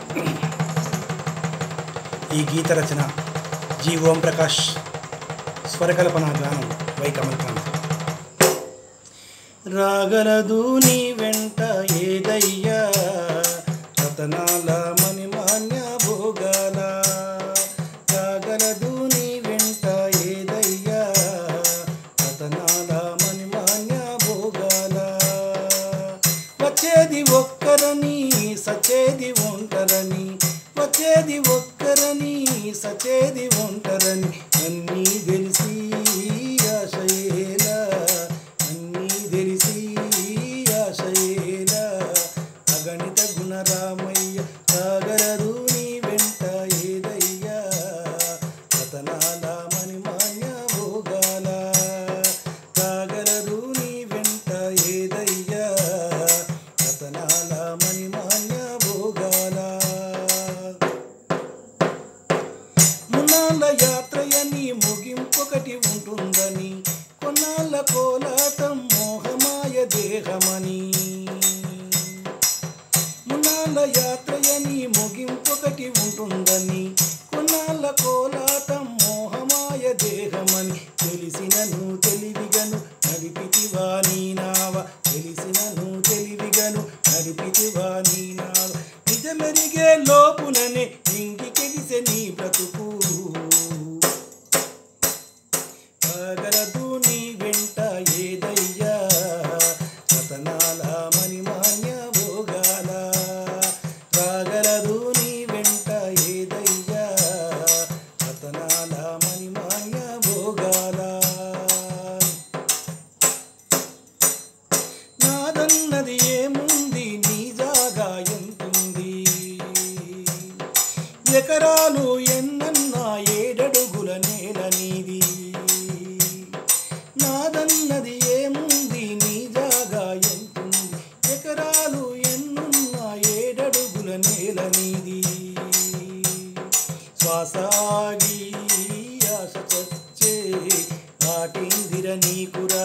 ఈ గీత రచన జి ఓం ప్రకాష్ స్వరకల్పన గానం వై కమల్కాంత్ రాగలదు నీ వెంట ఏదయ్యా రతనాల మణిమాన్య భోగాల రాగలదు నీ వెంట ఏదయ్యా రతనాల మణిమాన్య భోగాల వచ్చేది ఒక్కరని సచేది ఒంటరని వచ్చేది ఒక్కరని సచేది ఒంటరని అన్నీ తెలిసి ఆశయేలా అన్నీ తెలిసి ఆశయేలా అగణిత గుణరామయ్య సాగరదు నీ వెంట ఏదయ్యా రతనాల మణిమాన్య భోగాల సాగరదు నీ వెంట ఏదయ్యా రతనాల మణిమాన్య భోగాల మున్నాళ్ళ యాత్రయని ముగింపొకటి ఉంటుందని కొన్నాళ్ళ కోలాటం మోహమాయ దేహమని మున్నాళ్ళ యాత్రయని ముగింపొకటి ఉంటుందని కొన్నాళ్ళ కోలాటం మోహమాయ దేహమని తెలిసినను తెలివిగను నడిపితివా నీ నావ తెలిసినను తెలివిగను నడిపితివా నీ నావ నిజమెరిగే లోపుననే ఇంటికెడిసె నీ బ్రతుకు పగలదు నీ వెంట ఏదయ్యా రతనాల మణిమాన్య భోగాల పగలదు నీ వెంట ఏదయ్యా రతనాల మణిమాన్య భోగాల నాదన్నది ఏముంది నీ జాగా ఎంతుంది ఎకరాలు ఎన్నన్నా ఏడడుగుల నేల నీది నాదన్నది ఏముంది నీ జాగా ఎంతుంది ఎకరాలు ఎన్నున్నా ఏడడుగుల నేల నీది శ్వాసాగి ఆశ చచ్చే నాటిందిర నీకురా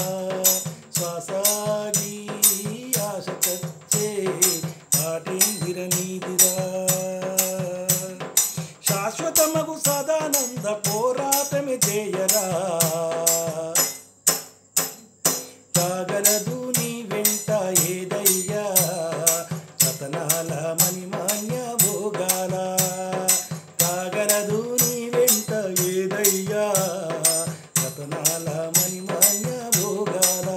శ్వాసాగి ఆశ చచ్చే నాటిందిర నీదిరా శాశ్వతమగు సదానంద పోరాటమే చేయరా తాగలదు నీ వెంట ఏదయ్యా సతనాల మణిమాన్య భోగాల తాగలదు నీ వెంట ఏదయ్యా సతనాల మణిమాన్య భోగాల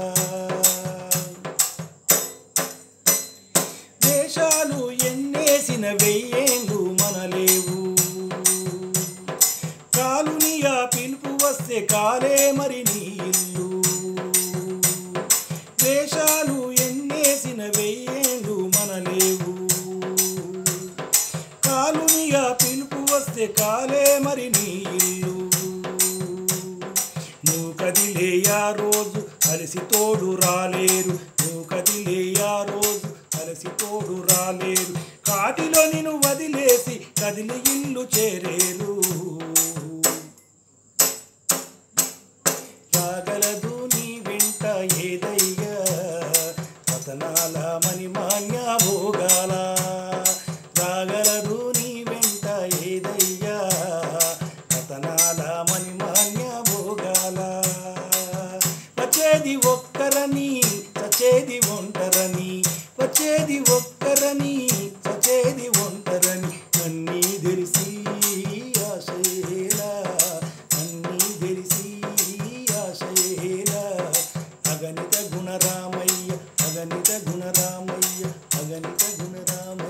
దేశాలు ఎన్నేసిన వెయ్యేళ్ళు మనలేవు కాలుని ఆ పిలుపు వస్తే కాలే మరి నీ ఇల్లు దేశాలు ఎన్నేసిన వెయ్యేళ్ళు మనలేవు కాలుని ఆ పిలుపు వస్తే కాలే మరి నీ ఇల్లు నువ్వు కదిలే ఆ రోజు కలిసి తోడు రాలేరు నువ్వు కదిలే ఆ రోజు కలిసి తోడు రాలేరు కాటిలో నిన్ను వదిలేసి కదిలి ఇల్లు చేరేరు రాగలదు నీ వెంట ఏదయ్యా రతనాల మణిమాన్య భోగాల రాగలదు నీ వెంట ఏదయ్యా రతనాల మణిమాన్య భోగాల వచ్చేది ఒక్కరని చచేది ఒంటరని వచ్చేది ఒక్కరని చచేది ఒంటరని అన్నీ తెలిసి ఆశయేలా అన్నీ తెలిసి ఆశయేలా అగణిత గుణరామయ్య అగణిత గుణరామయ్య అగణిత గుణరామయ్య